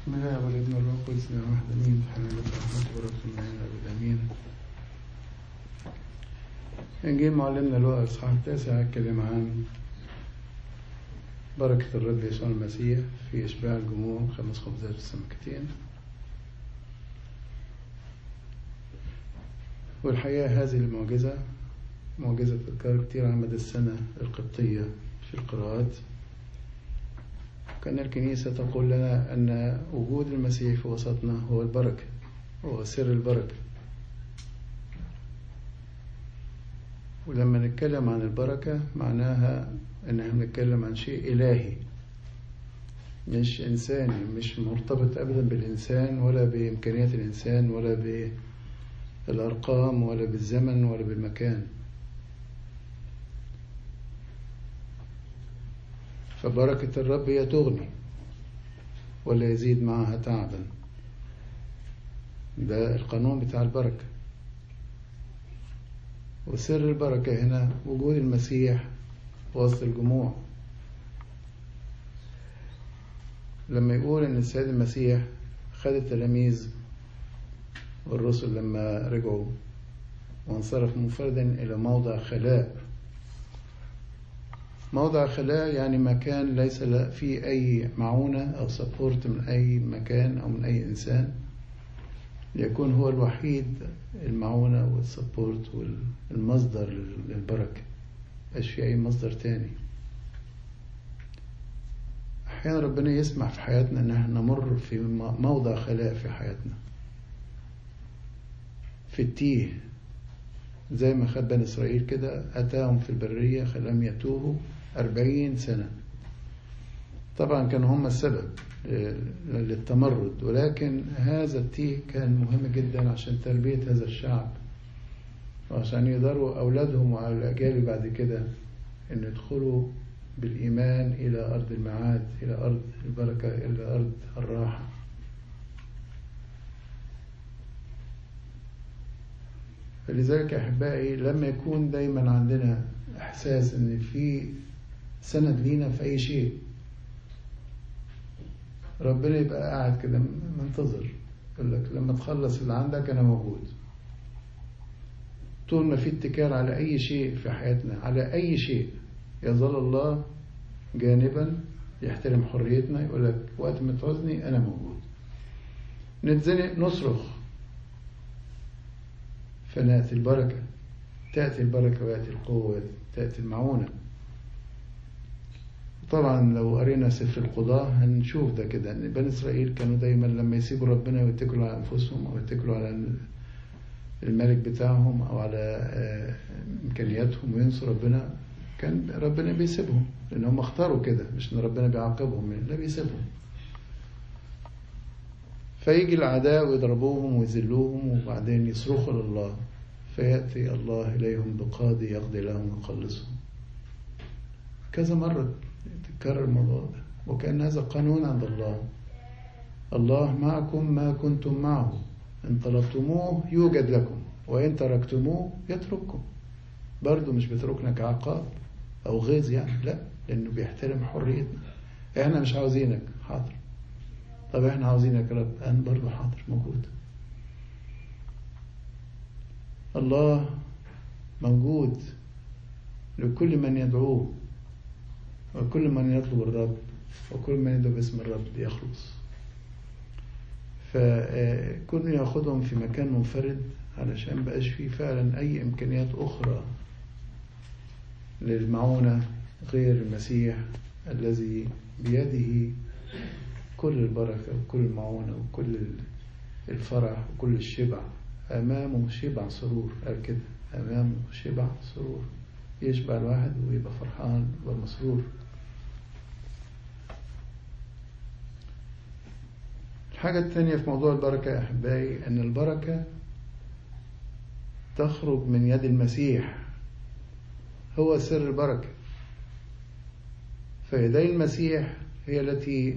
بسم الله والابن والروح القدس من واحد امين حمد رحمة ورحمة الله بالامين انجيل معلمنا لوقا اصحاح التاسع اتكلم عن بركة الرب يسوع المسيح في اشباع الجموع خمس خبزات والسمكتين والحقيقة هذه المعجزة معجزة تذكار كتير على مدى السنة القبطية في القراءات كان الكنيسة تقول لنا أن وجود المسيح في وسطنا هو البركة هو سر البركة ولما نتكلم عن البركة معناها أن احنا بنتكلم عن شيء إلهي مش إنساني مش مرتبط أبدا بالإنسان ولا بإمكانيات الإنسان ولا بالأرقام ولا بالزمن ولا بالمكان فبركة الرب هي تغني ولا يزيد معها تعبا ده القانون بتاع البركة وسر البركة هنا وجود المسيح وسط الجموع لما يقول ان السيد المسيح خد التلاميذ والرسل لما رجعوا وانصرف منفردا الى موضع خلاء موضع خلاء يعني مكان ليس فيه أي معونة أو سبورت من أي مكان أو من أي إنسان يكون هو الوحيد المعونة والسبورت والمصدر للبركة مش في أي مصدر تاني أحيانا ربنا يسمح في حياتنا إن احنا نمر في موضع خلاء في حياتنا في التيه زي ما خد بني إسرائيل كده أتاهم في البرية خلاهم يتوهوا أربعين سنة طبعا كانوا هم السبب للتمرد ولكن هذا التيه كان مهم جدا عشان تربية هذا الشعب وعشان يقدروا أولادهم وعلى الأجيال بعد كده أن يدخلوا بالإيمان إلى أرض المعاد إلى أرض البركة إلى أرض الراحة فلذلك أحبائي لما يكون دايما عندنا إحساس إن في سند لينا في أي شيء ربنا يبقى قاعد كده منتظر يقول لك لما تخلص اللي عندك أنا موجود طول ما في اتكال على أي شيء في حياتنا على أي شيء يظل الله جانبا يحترم حريتنا يقول لك وقت ما تعوزني أنا موجود نتزنق نصرخ فنأتي البركة تأتي البركة ويأتي القوة تأتي المعونة طبعا لو قرينا سفر القضاء هنشوف ده كده ان بني اسرائيل كانوا دايما لما يسيبوا ربنا ويتكلوا على انفسهم او يتكلوا على الملك بتاعهم او على امكانياتهم وينسوا ربنا كان ربنا بيسيبهم لان هم اختاروا كده مش ان ربنا بيعاقبهم لا بيسيبهم فيجي الأعداء ويضربوهم ويذلوهم وبعدين يصرخوا لله فيأتي الله إليهم بقاضي يقضي لهم ويخلصهم كذا مرة تكرر الموضوع ده وكأن هذا قانون عند الله الله معكم ما كنتم معه إن طلبتموه يوجد لكم وإن تركتموه يترككم برضه مش بيتركنا كعقاب أو غيظ يعني لا لأنه بيحترم حريتنا إحنا مش عاوزينك حاضر طب احنا عاوزينك يا رب انا برضه حاضر موجود الله موجود لكل من يدعوه وكل من يطلب الرب وكل من يدعو باسم الرب يخلص فكون ياخدهم في مكان منفرد علشان بقاش فيه فعلا اي امكانيات اخرى للمعونة غير المسيح الذي بيده كل البركة وكل المعونة وكل الفرح وكل الشبع أمامه شبع سرور قال كده أمامه شبع سرور يشبع الواحد ويبقى فرحان ومسرور الحاجة الثانية في موضوع البركة يا أحبائي أن البركة تخرج من يد المسيح هو سر البركة فيدي المسيح هي التي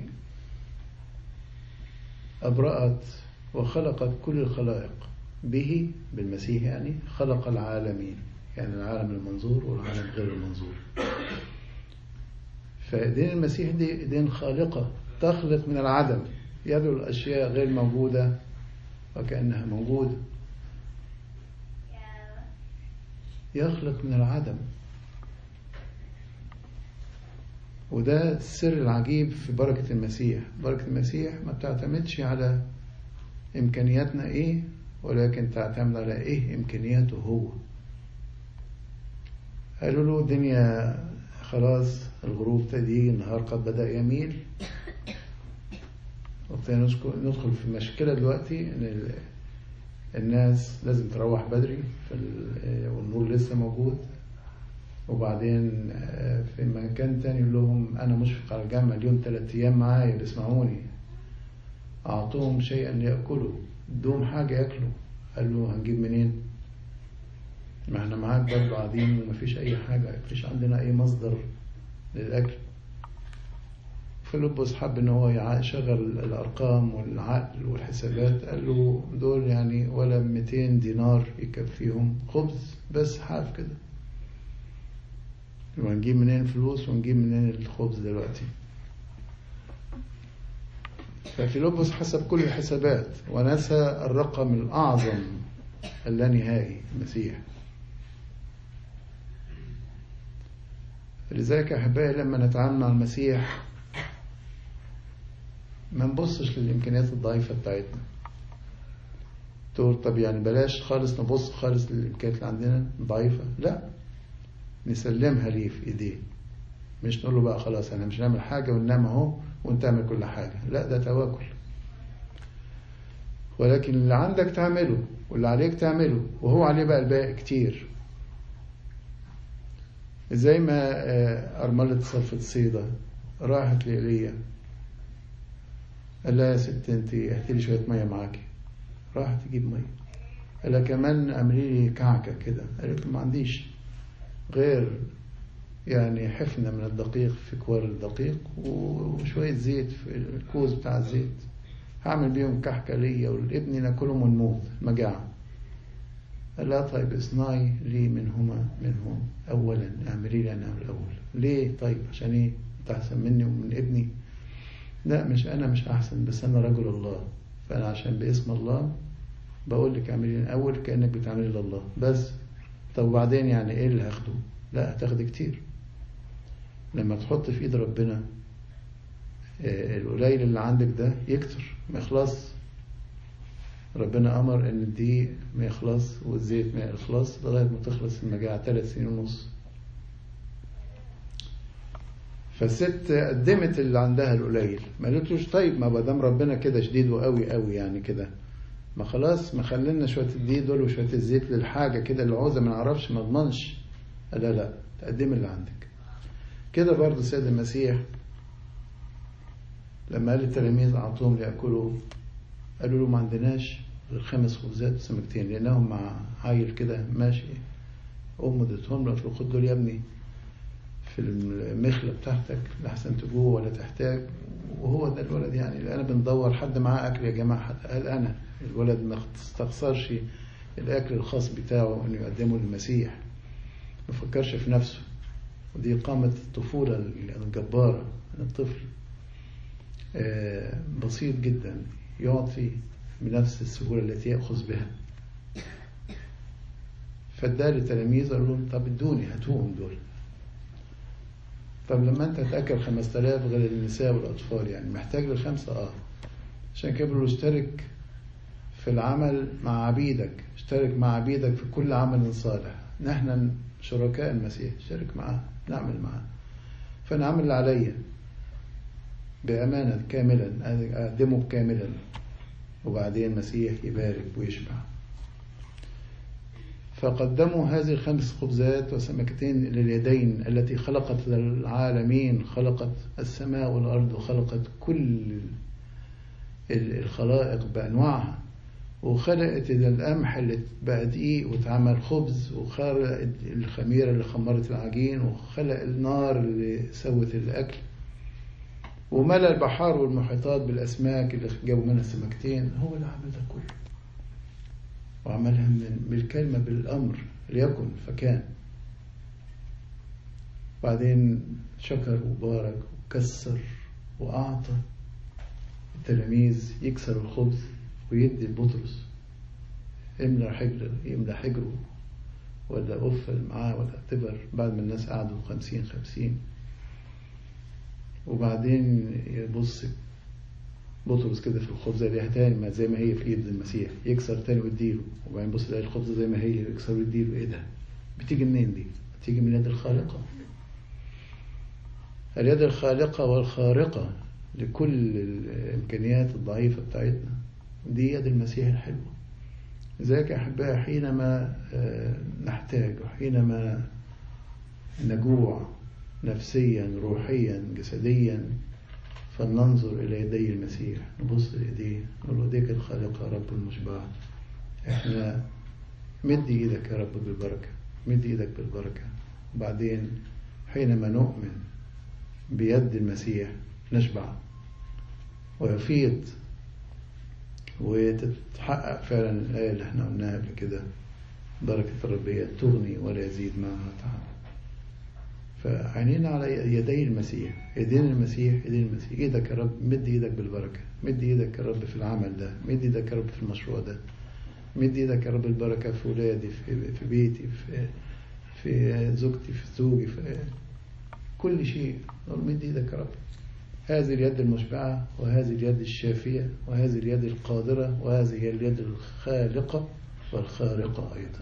أبرأت وخلقت كل الخلائق به بالمسيح يعني خلق العالمين يعني العالم المنظور والعالم غير المنظور فدين المسيح دي دين خالقة تخلق من العدم يدعو الأشياء غير موجودة وكأنها موجودة يخلق من العدم وده السر العجيب في بركة المسيح بركة المسيح ما بتعتمدش على إمكانياتنا إيه ولكن تعتمد على إيه إمكانياته هو قالوا له الدنيا خلاص الغروب تدي النهار قد بدأ يميل وابتدينا ندخل في مشكلة دلوقتي إن الناس لازم تروح بدري والنور لسه موجود وبعدين في مكان تاني يقول لهم أنا مشفق على الجامعة اليوم ثلاث أيام معايا بيسمعوني أعطوهم شيئا يأكلوا ادوهم حاجة يأكلوا قال له هنجيب منين؟ ما احنا معاك برضه قاعدين ومفيش أي حاجة مفيش عندنا أي مصدر للأكل فيلبس حب ان هو يشغل الارقام والعقل والحسابات قال له دول يعني ولا 200 دينار يكفيهم خبز بس حاف كده وهنجيب منين الفلوس ونجيب منين الخبز دلوقتي ففيلبس حسب كل الحسابات ونسى الرقم الأعظم اللانهائي المسيح لذلك أحبائي لما نتعامل مع المسيح ما نبصش للإمكانيات الضعيفة بتاعتنا تقول طب يعني بلاش خالص نبص خالص للإمكانيات اللي عندنا ضعيفة لا نسلمها ليه في إيديه مش نقول له بقى خلاص أنا مش نعمل حاجة وننام أهو وأنت تعمل كل حاجة لا ده تواكل ولكن اللي عندك تعمله واللي عليك تعمله وهو عليه بقى الباقي كتير زي ما أرملة صفة صيدة راحت لإيليا قال لها يا ست انت هاتي لي شويه ميه معاكي راحت تجيب ميه قال لها كمان اعملي لي كعكه كده قالت له ما عنديش غير يعني حفنه من الدقيق في كوار الدقيق وشويه زيت في الكوز بتاع الزيت هعمل بيهم كحكه ليا ولابني ناكلهم ونموت مجاعه قال لها طيب اصنعي لي منهما منهم اولا اعملي لي انا الاول ليه طيب عشان ايه انت احسن مني ومن ابني لا مش أنا مش أحسن بس أنا رجل الله فأنا عشان باسم الله بقول لك اعملي الأول كأنك بتعملي لله بس طب وبعدين يعني إيه اللي هاخده؟ لا هتاخدي كتير لما تحط في إيد ربنا القليل اللي عندك ده يكتر ما يخلص ربنا أمر إن الدقيق ما يخلص والزيت ما يخلص لغاية ما تخلص المجاعة ثلاث سنين ونص فالست قدمت اللي عندها القليل ما قالتلوش طيب ما دام ربنا كده شديد وقوي قوي يعني كده ما خلاص ما خلينا شويه الدقيق دول وشويه الزيت للحاجه كده اللي عاوزه ما نعرفش ما اضمنش لا لا تقدم اللي عندك كده برضه السيد المسيح لما قال للتلاميذ اعطوهم لياكلوا قالوا له ما عندناش غير خمس خبزات وسمكتين لانهم مع عيل كده ماشي امه ادتهم له قالت له خد دول يا ابني في المخلة بتاعتك لحسن تجوع ولا تحتاج وهو ده الولد يعني اللي أنا بندور حد معاه أكل يا جماعة قال أنا الولد ما استخسرش الأكل الخاص بتاعه إنه يقدمه للمسيح ما فكرش في نفسه ودي قامة الطفولة الجبارة الطفل بسيط جدا يعطي بنفس السهولة التي يأخذ بها فاداه للتلاميذ قالوا لهم طب ادوني هاتوهم دول طب لما انت تاكل 5000 غير النساء والاطفال يعني محتاج للخمسه اه عشان كده بيقولوا اشترك في العمل مع عبيدك اشترك مع عبيدك في كل عمل صالح نحن شركاء المسيح اشترك معاه نعمل معاه فانا اعمل اللي عليا بامانه كاملا اقدمه كاملا وبعدين المسيح يبارك ويشبع فقدموا هذه الخمس خبزات وسمكتين لليدين التي خلقت العالمين خلقت السماء والأرض وخلقت كل الخلائق بأنواعها وخلقت القمح اللي بقى دقيق واتعمل خبز وخلقت الخميرة اللي خمرت العجين وخلق النار اللي سوت الأكل وملأ البحار والمحيطات بالأسماك اللي جابوا منها سمكتين هو اللي عمل ده كله وعملها من بالكلمة بالأمر ليكن فكان بعدين شكر وبارك وكسر وأعطى التلاميذ يكسر الخبز ويدي لبطرس املى حجر يملى حجره ولا قفل معاه ولا اعتبر بعد ما الناس قعدوا خمسين خمسين وبعدين يبص بطرس كده في الخبزة يلاقيها تاني ما زي ما هي في ايد المسيح يكسر تاني ويديله وبعدين يبص يلاقي الخبزة زي ما هي يكسر ويديله ايه ده؟ بتيجي منين دي؟ بتيجي من اليد الخالقة اليد الخالقة والخارقة لكل الإمكانيات الضعيفة بتاعتنا دي يد المسيح الحلوة لذلك أحبائي حينما نحتاج وحينما نجوع نفسيا روحيا جسديا فلننظر إلى يدي المسيح نبص لإيديه نقول له يديك الخالقة رب المشبع إحنا مد إيدك يا رب بالبركة مد إيدك بالبركة وبعدين حينما نؤمن بيد المسيح نشبع ويفيض وتتحقق فعلا الآية اللي احنا قلناها قبل كده بركة الربية تغني ولا يزيد معها تعب فعينينا على يدي المسيح ايدين المسيح ايدين المسيح ايدك يا رب مد ايدك بالبركة مد ايدك يا رب في العمل ده مد ايدك يا رب في المشروع ده مد ايدك يا رب البركة في ولادي في, في بيتي في في زوجتي في زوجي في كل شيء مد ايدك يا رب هذه اليد المشبعة وهذه اليد الشافية وهذه اليد القادرة وهذه هي اليد الخالقة والخارقة أيضا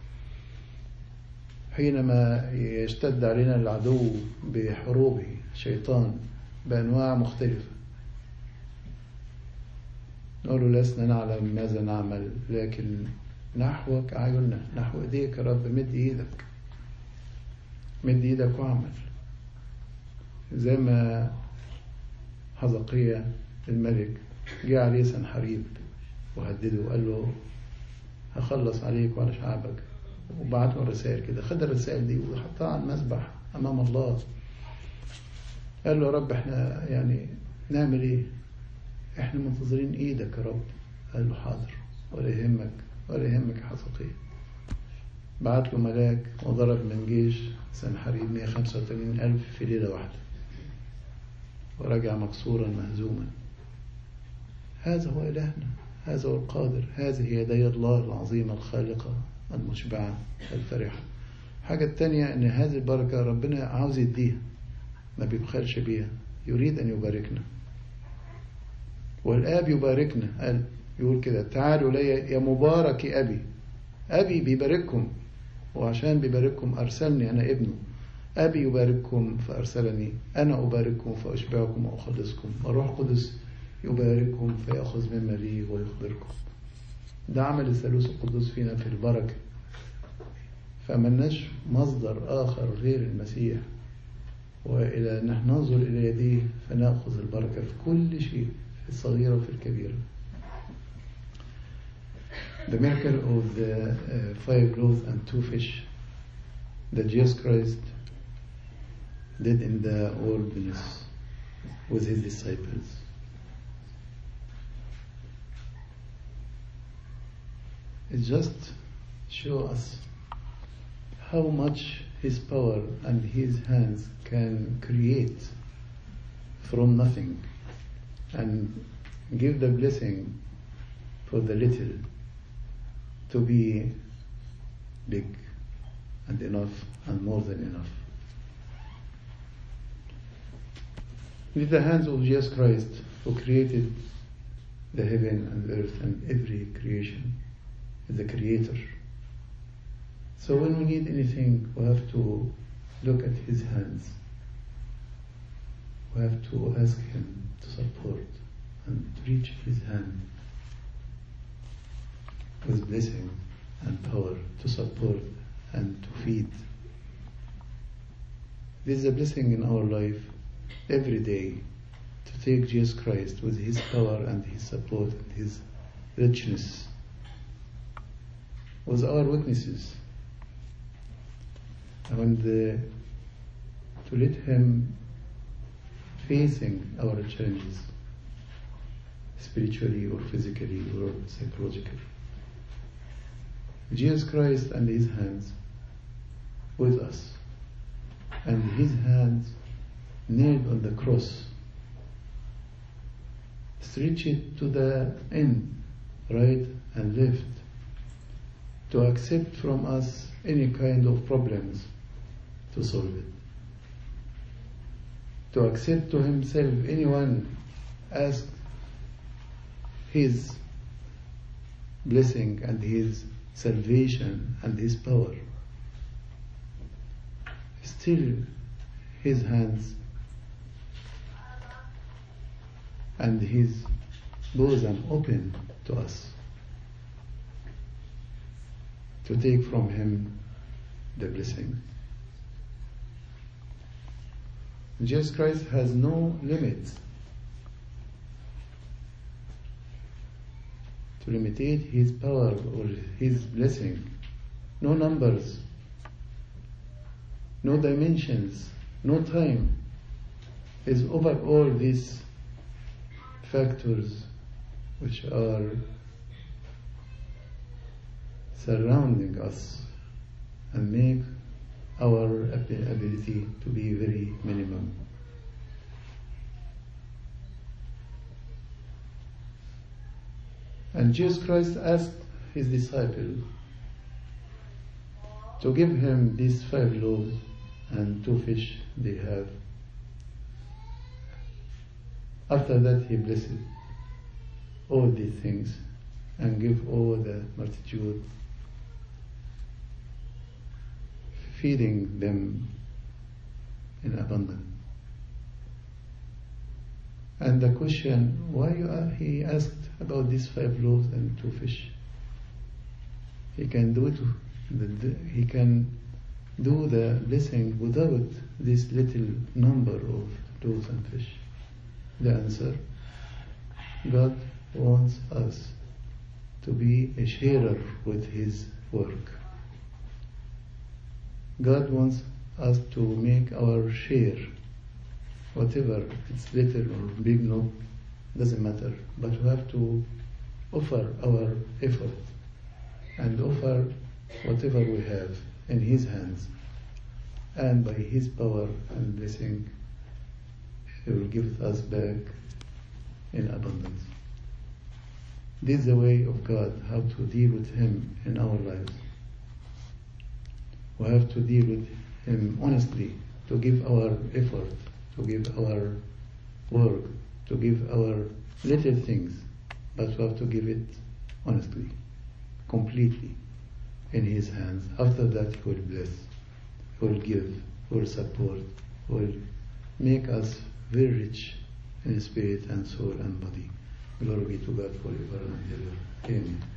حينما يشتد علينا العدو بحروبه شيطان بأنواع مختلفة نقول له لسنا نعلم ماذا نعمل لكن نحوك أعيننا نحو إيديك يا رب مد إيدك مد إيدك واعمل زي ما حزقية الملك جاء عليه سنحريب وهدده وقال له هخلص عليك وعلى شعبك وبعت له رسائل كده خد الرسائل دي وحطها على المسبح أمام الله قال له يا رب احنا يعني نعمل ايه احنا منتظرين ايدك يا رب قال له حاضر ولا يهمك ولا يهمك حزقية بعت له ملاك وضرب من جيش سنحريب 185 ألف في ليلة واحدة ورجع مكسورا مهزوما هذا هو إلهنا هذا هو القادر هذه يدي الله العظيمة الخالقة المشبعة الفرحة الحاجة التانية أن هذه البركة ربنا عاوز يديها ما بيبخلش بيها يريد أن يباركنا والآب يباركنا قال يقول كده تعالوا لي يا مبارك أبي أبي بيبارككم وعشان بيبارككم أرسلني أنا ابنه أبي يبارككم فأرسلني أنا أبارككم فأشبعكم وأخلصكم الروح القدس يبارككم فيأخذ مما لي ويخبركم ده عمل الثالوث القدس فينا في البركة فملناش مصدر آخر غير المسيح وإلى أن ننظر إلى يديه فنأخذ البركة في كل شيء في الصغيرة وفي الكبيرة The miracle of the uh, five loaves and two fish that Jesus Christ did in the wilderness with his disciples. It just show us how much his power and his hands can create from nothing and give the blessing for the little to be big and enough and more than enough. With the hands of Jesus Christ who created the heaven and earth and every creation, the creator. So when we need anything, we have to look at his hands. We have to ask him to support and reach his hand with blessing and power to support and to feed. This is a blessing in our life every day to take Jesus Christ with his power and his support and his richness with our weaknesses and uh, to let him facing our challenges spiritually or physically or psychologically. Jesus Christ and his hands with us and his hands nailed on the cross stretch it to the end, right and left, to accept from us any kind of problems to solve it. To accept to himself anyone ask his blessing and his salvation and his power. Still his hands and his bosom open to us to take from him the blessing. Jesus Christ has no limits to limitate his power or his blessing. No numbers, no dimensions, no time is over all these factors which are surrounding us and make our ability to be very minimum. And Jesus Christ asked his disciple to give him these five loaves and two fish they have. After that, he blessed all these things and give all the multitude, feeding them in abundance. And the question, why are, he asked about these five loaves and two fish? He can do it, he can do the blessing without this little number of loaves and fish. The answer, God wants us to be a sharer with His work. God wants us to make our share, whatever it's little or big, no, doesn't matter. But we have to offer our effort and offer whatever we have in His hands. And by His power and blessing, He will give us back in abundance. This is the way of God, how to deal with Him in our lives. We have to deal with Him honestly, to give our effort, to give our work, to give our little things, but we have to give it honestly, completely in His hands. After that, He will bless, He will give, He will support, He will make us very rich in spirit and soul and body. Glory be to God forever and ever. Amen.